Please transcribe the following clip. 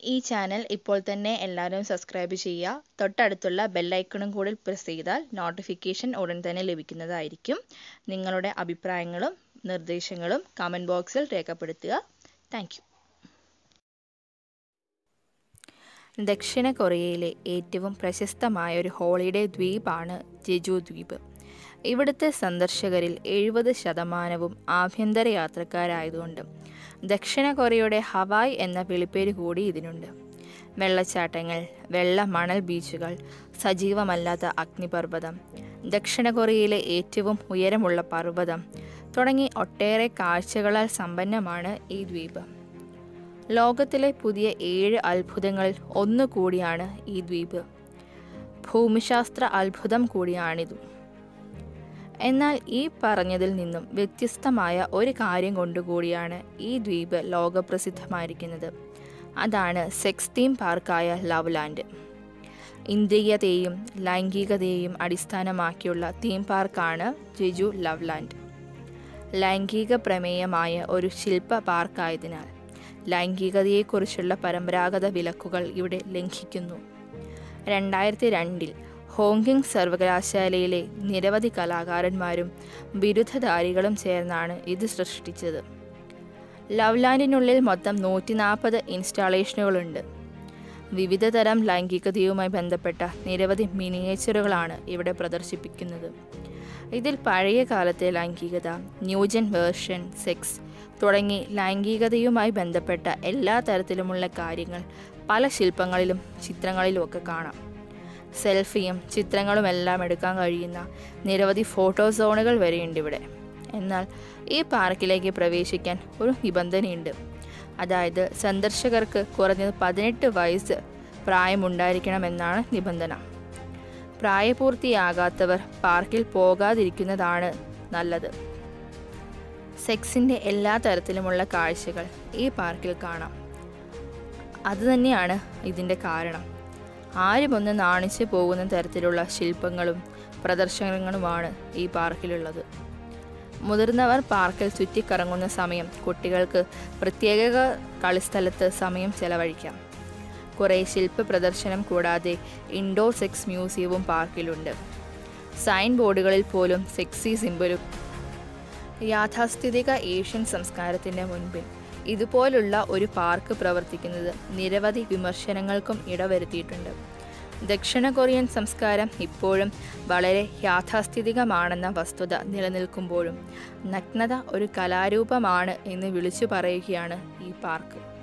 ഈ ചാനൽ ഇപ്പോൾ തന്നെ എല്ലാവരും സബ്സ്ക്രൈബ് ചെയ്യുക തൊട്ടടുത്തുള്ള ബെല്ലൈക്കണും കൂടി പ്രസ് ചെയ്താൽ നോട്ടിഫിക്കേഷൻ ഉടൻ തന്നെ ലഭിക്കുന്നതായിരിക്കും നിങ്ങളുടെ അഭിപ്രായങ്ങളും നിർദ്ദേശങ്ങളും കമൻറ്റ് ബോക്സിൽ രേഖപ്പെടുത്തുക താങ്ക് ദക്ഷിണ കൊറിയയിലെ ഏറ്റവും പ്രശസ്തമായ ഒരു ഹോളിഡേ ദ്വീപാണ് ജെജു ദ്വീപ് ഇവിടുത്തെ സന്ദർശകരിൽ എഴുപത് ശതമാനവും ആഭ്യന്തര യാത്രക്കാരായതുകൊണ്ട് ദക്ഷിണ കൊറിയയുടെ ഹവായ് എന്ന വിളിപ്പേര് കൂടി ഇതിനുണ്ട് വെള്ളച്ചാട്ടങ്ങൾ വെള്ള മണൽ ബീച്ചുകൾ സജീവമല്ലാത്ത അഗ്നിപർവ്വതം ദക്ഷിണ കൊറിയയിലെ ഏറ്റവും ഉയരമുള്ള പർവ്വതം തുടങ്ങി ഒട്ടേറെ കാഴ്ചകളാൽ സമ്പന്നമാണ് ഈ ദ്വീപ് ലോകത്തിലെ പുതിയ ഏഴ് അത്ഭുതങ്ങളിൽ ഒന്ന് കൂടിയാണ് ഈ ദ്വീപ് ഭൂമിശാസ്ത്ര അത്ഭുതം കൂടിയാണിതും എന്നാൽ ഈ പറഞ്ഞതിൽ നിന്നും വ്യത്യസ്തമായ ഒരു കാര്യം കൊണ്ടുകൂടിയാണ് ഈ ദ്വീപ് ലോകപ്രസിദ്ധമായിരിക്കുന്നത് അതാണ് സെക്സ് തീം പാർക്കായ ലവ് ലാൻഡ് ഇന്ദ്രിയതയും ലൈംഗികതയെയും അടിസ്ഥാനമാക്കിയുള്ള തീം പാർക്കാണ് ജെജു ലവ് ലാൻഡ് ലൈംഗിക പ്രമേയമായ ഒരു ശില്പ പാർക്കായതിനാൽ ലൈംഗികതയെക്കുറിച്ചുള്ള പരമ്പരാഗത വിലക്കുകൾ ഇവിടെ ലംഘിക്കുന്നു രണ്ടായിരത്തി രണ്ടിൽ ഹോങ്കിങ് സർവകലാശാലയിലെ നിരവധി കലാകാരന്മാരും ബിരുദധാരികളും ചേർന്നാണ് ഇത് സൃഷ്ടിച്ചത് ലവ്ലാൻഡിനുള്ളിൽ മൊത്തം നൂറ്റി നാൽപ്പത് ഇൻസ്റ്റാളേഷനുകളുണ്ട് വിവിധ തരം ലൈംഗികതയുമായി ബന്ധപ്പെട്ട നിരവധി മിനിയേച്ചറുകളാണ് ഇവിടെ പ്രദർശിപ്പിക്കുന്നത് ഇതിൽ പഴയ കാലത്തെ ലൈംഗികത ന്യൂജൻ വേർഷൻ സെക്സ് തുടങ്ങി ലൈംഗികതയുമായി ബന്ധപ്പെട്ട എല്ലാ തരത്തിലുമുള്ള കാര്യങ്ങൾ പല ശില്പങ്ങളിലും ചിത്രങ്ങളിലുമൊക്കെ കാണാം സെൽഫിയും ചിത്രങ്ങളുമെല്ലാം എടുക്കാൻ കഴിയുന്ന നിരവധി ഫോട്ടോ സോണുകൾ വരെയുണ്ട് ഇവിടെ എന്നാൽ ഈ പാർക്കിലേക്ക് പ്രവേശിക്കാൻ ഒരു നിബന്ധനയുണ്ട് അതായത് സന്ദർശകർക്ക് കുറഞ്ഞത് പതിനെട്ട് വയസ്സ് പ്രായമുണ്ടായിരിക്കണമെന്നാണ് നിബന്ധന പ്രായപൂർത്തിയാകാത്തവർ പാർക്കിൽ പോകാതിരിക്കുന്നതാണ് നല്ലത് സെക്സിൻ്റെ എല്ലാ തരത്തിലുമുള്ള കാഴ്ചകൾ ഈ പാർക്കിൽ കാണാം അതുതന്നെയാണ് ഇതിൻ്റെ കാരണം ആരും ഒന്ന് നാണിച്ചു പോകുന്ന തരത്തിലുള്ള ശില്പങ്ങളും പ്രദർശനങ്ങളുമാണ് ഈ പാർക്കിലുള്ളത് മുതിർന്നവർ പാർക്കിൽ ചുറ്റിക്കറങ്ങുന്ന സമയം കുട്ടികൾക്ക് പ്രത്യേക കളിസ്ഥലത്ത് സമയം ചെലവഴിക്കാം കുറേ ശില്പ പ്രദർശനം കൂടാതെ ഇൻഡോർ സെക്സ് മ്യൂസിയവും പാർക്കിലുണ്ട് സൈൻ ബോർഡുകളിൽ പോലും സെക്സി സിംബലും യാഥാസ്ഥിതിക ഏഷ്യൻ സംസ്കാരത്തിൻ്റെ മുൻപിൽ ഇതുപോലുള്ള ഒരു പാർക്ക് പ്രവർത്തിക്കുന്നത് നിരവധി വിമർശനങ്ങൾക്കും ഇടവരുത്തിയിട്ടുണ്ട് ദക്ഷിണ കൊറിയൻ സംസ്കാരം ഇപ്പോഴും വളരെ യാഥാസ്ഥിതികമാണെന്ന വസ്തുത നിലനിൽക്കുമ്പോഴും നഗ്നത ഒരു കലാരൂപമാണ് എന്ന് വിളിച്ചു പറയുകയാണ് ഈ പാർക്ക്